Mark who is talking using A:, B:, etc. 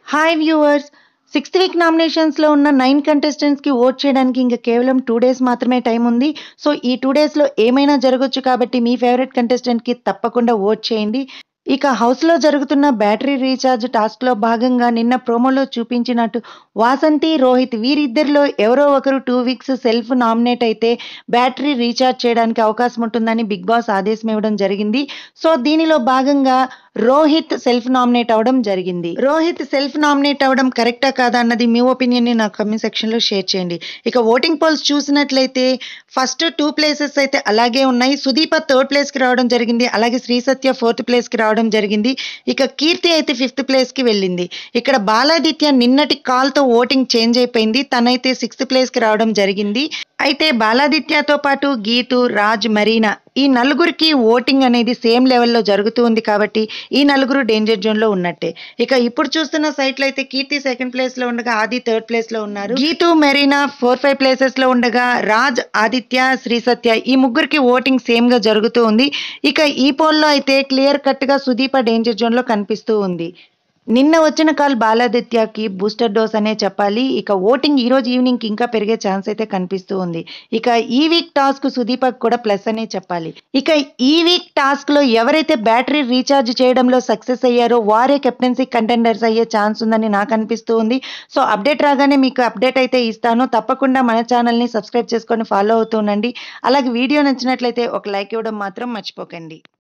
A: hi viewers sixth week నామినేషన్స్లో ఉన్న nine కంటెస్టెంట్స్కి ఓట్ చేయడానికి ఇంకా కేవలం టూ డేస్ మాత్రమే టైం ఉంది సో ఈ టూ డేస్లో ఏమైనా జరగచ్చు కాబట్టి మీ ఫేవరెట్ కంటెస్టెంట్కి తప్పకుండా ఓట్ చేయండి ఇక హౌస్లో జరుగుతున్న బ్యాటరీ రీఛార్జ్ టాస్క్లో భాగంగా నిన్న ప్రోమోలో చూపించినట్టు వాసంతి రోహిత్ వీరిద్దరిలో ఎవరో ఒకరు టూ వీక్స్ సెల్ఫ్ నామినేట్ అయితే బ్యాటరీ రీఛార్జ్ చేయడానికి అవకాశం ఉంటుందని బిగ్ బాస్ ఆదేశం ఇవ్వడం జరిగింది సో దీనిలో భాగంగా రోహిత్ సెల్ఫ్ నామినేట్ అవ్వడం జరిగింది రోహిత్ సెల్ఫ్ నామినేట్ అవ్వడం కరెక్టా కాదా అన్నది మీ ఒపీనియన్ని నా కమెంట్ సెక్షన్లో షేర్ చేయండి ఇక ఓటింగ్ పోల్స్ చూసినట్లయితే ఫస్ట్ టూ ప్లేసెస్ అయితే అలాగే ఉన్నాయి సుదీప థర్డ్ ప్లేస్కి రావడం జరిగింది అలాగే శ్రీ సత్య ఫోర్త్ ప్లేస్కి రావడం జరిగింది ఇక కీర్తి అయితే ఫిఫ్త్ ప్లేస్కి వెళ్ళింది ఇక్కడ బాలాదిత్య నిన్నటి కాల్తో ఓటింగ్ చేంజ్ అయిపోయింది తనైతే సిక్స్త్ ప్లేస్కి రావడం జరిగింది అయితే బాలాదిత్యతో పాటు గీతు రాజ్ మరీనా ఈ నలుగురికి ఓటింగ్ అనేది సేమ్ లెవెల్లో జరుగుతూ ఉంది కాబట్టి ఈ నలుగురు డేంజర్ జోన్లో ఉన్నట్టే ఇక ఇప్పుడు చూస్తున్న సైట్లో అయితే కీర్తి సెకండ్ ప్లేస్లో ఉండగా ఆది థర్డ్ ప్లేస్లో ఉన్నారు గీతు మెరీనా ఫోర్ ఫైవ్ ప్లేసెస్లో ఉండగా రాజ్ ఆదిత్య శ్రీ సత్య ఈ ముగ్గురికి ఓటింగ్ సేమ్గా జరుగుతూ ఉంది ఇక ఈ పోల్లో అయితే క్లియర్ కట్గా సుదీప డేంజర్ జోన్లో కనిపిస్తూ ఉంది నిన్న వచ్చిన కాల్ బాలాదిత్యకి బూస్టర్ డోస్ అనే చెప్పాలి ఇక ఓటింగ్ ఈ రోజు ఈవినింగ్ ఇంకా పెరిగే ఛాన్స్ అయితే కనిపిస్తూ ఉంది ఇక ఈ వీక్ టాస్క్ సుదీపక్ కూడా ప్లస్ అనే చెప్పాలి ఇక ఈ వీక్ టాస్క్ లో ఎవరైతే బ్యాటరీ రీఛార్జ్ చేయడంలో సక్సెస్ అయ్యారో వారే కెప్టెన్సీ కంటెండర్స్ అయ్యే ఛాన్స్ ఉందని నాకు అనిపిస్తూ ఉంది సో అప్డేట్ రాగానే మీకు అప్డేట్ అయితే ఇస్తాను తప్పకుండా మన ఛానల్ని సబ్స్క్రైబ్ చేసుకొని ఫాలో అవుతూ ఉండండి అలాగే వీడియో నచ్చినట్లయితే ఒక లైక్ ఇవ్వడం మాత్రం మర్చిపోకండి